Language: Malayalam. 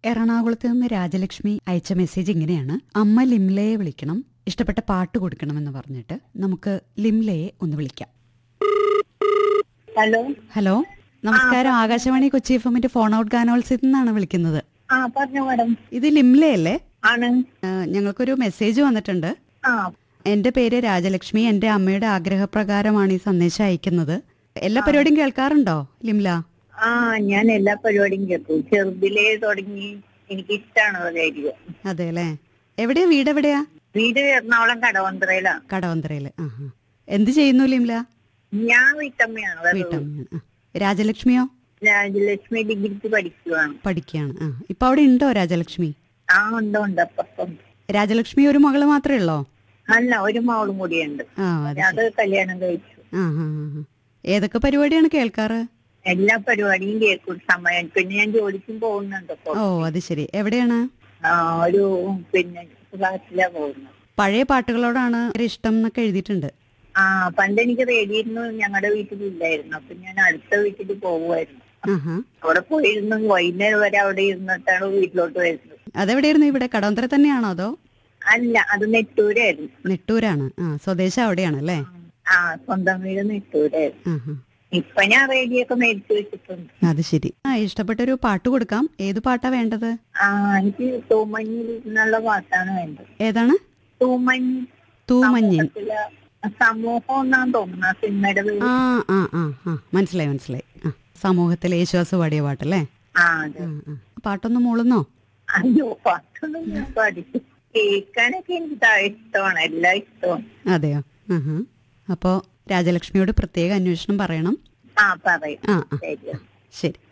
എറണാകുളത്ത് നിന്ന് രാജലക്ഷ്മി അയച്ച മെസ്സേജ് ഇങ്ങനെയാണ് അമ്മ ലിംലയെ വിളിക്കണം ഇഷ്ടപ്പെട്ട പാട്ട് കൊടുക്കണമെന്ന് പറഞ്ഞിട്ട് നമുക്ക് ലിംലയെ ഒന്ന് വിളിക്കാം ഹലോ ഹലോ നമസ്കാരം ആകാശവാണി കൊച്ചി എഫ് എമ്മിന്റെ ഫോൺ ഔട്ട് ഗാനോത്സവത്തിൽ നിന്നാണ് വിളിക്കുന്നത് ആ പറഞ്ഞു മാഡം ഇത് ലിംലയല്ലേ ആണ് ആ, ഞങ്ങൾക്കൊരു മെസ്സേജ് വന്നിട്ടുണ്ട് ആ എന്റെ പേര് രാജലക്ഷ്മി എന്റെ അമ്മയുടെ ആഗ്രഹപ്രകാരമാണ് ഈ സന്ദേശം അയക്കുന്നത് എല്ലാ പരിപാടിയും കേൾക്കാറുണ്ടോ ലിംല ആ ഞാൻ എല്ലാ പരിപാടിയും കേൾക്കും ചെറുതിലേ തുടങ്ങി എനിക്ക് ഇഷ്ടമാണ് റേഡിയോ അതെ അല്ലേ എവിടെയാ വീട് എവിടെയാ വീട് എറണാകുളം കടവന്ത്രയിലാണ് കടവന്ത്രയില് ആഹാ എന്ത് ചെയ്യുന്നു ലിംല ഞാൻ വീട്ടമ്മയാണ് വെറുതെ. വീട്ടമ്മയാണ് ആ. രാജലക്ഷ്മിയോ രാജലക്ഷ്മി ഡിഗ്രിക്ക് പഠിക്കുവാണ് പഠിക്കുകയാണ് ആ ഇപ്പൊ അവിടെ ഉണ്ടോ രാജലക്ഷ്മി ആ ഉണ്ട് ഉണ്ട് അപ്പം രാജലക്ഷ്മി ഒരു മകള് മാത്രമേ ഉള്ളോ അല്ല ഒരു മകളും കൂടിയുണ്ട് ആ അത് അത് കല്യാണം കഴിച്ചു ആ ആ ആ, ആ. ഏതൊക്കെ പരിപാടിയാണ് കേൾക്കാറ് എല്ലാ പരിപാടിയും കേൾക്കും സമയം പിന്നെ ഞാൻ ജോലിക്കും പോകുന്നുണ്ട് ഇപ്പൊ ഓ അത് ശരി എവിടെയാണ് ആ, ഒരു പിന്നെ ക്ലാസ്സിലാ പോകുന്നത് പഴയ പാട്ടുകളോടാണ് ഒരു ഇഷ്ടം എന്നൊക്കെ എഴുതിയിട്ടുണ്ട് ആ പണ്ട് എനിക്ക് റേഡിയോ ഞങ്ങളുടെ വീട്ടിലില്ലായിരുന്നു അപ്പൊ ഞാൻ അടുത്ത വീട്ടിൽ പോകുമായിരുന്നു ആഹാ അവിടെ പോയിരുന്നു വൈകുന്നേരം വരെ അവിടെ ഇരുന്നിട്ടാണ് വീട്ടിലോട്ട് വരുന്നത് അതെവിടെയായിരുന്നു ഇവിടെ കടവന്തര തന്നെയാണോ അതോ അല്ല അത് നെട്ടൂരായിരുന്നു നെട്ടൂരാണ് ആ സ്വദേശം അവിടെയാണ് അല്ലേ ആ സ്വന്തം വീട് നെട്ടൂരായിരുന്നു ആഹാ ഇപ്പൊ ഞാൻ റേഡിയോ ഒക്കെ മേടിച്ചു വെച്ചിട്ടുണ്ട് അത് ശരി ആ ഇഷ്ടപ്പെട്ടൊരു പാട്ട് കൊടുക്കാം ഏത് പാട്ടാ വേണ്ടത് ആ എനിക്ക് തൂമഞ്ഞിൽ എന്നുള്ള പാട്ടാണ് വേണ്ടത് ഏതാണ് തൂമഞ്ഞി തൂമഞ്ഞിൻ സമൂഹത്തിലെ സമൂഹം എന്നാണ് തോന്നുന്നത് ആ സിനിമയുടെ പേര് ആ ആ ആ ആ മനസ്സിലായി മനസ്സിലായി ആ സമൂഹത്തിലെ യേശുദാസ് പാടിയ പാട്ടല്ലേ ആ അതെ ആ ആ പാട്ടൊന്ന് മൂളുന്നോ അയ്യോ പാട്ടൊന്നും ഞാൻ പാടിച്ചു കേൾക്കാനൊക്കെ എനിക്ക് താ- ഇഷ്ടമാണ് എല്ലാം ഇഷ്ടമാണ് അതെയോ ആഹാ അപ്പോൾ രാജലക്ഷ്മിയോട് പ്രത്യേക അന്വേഷണം പറയണം ആ പറയും ആ ആ ശരി ശരി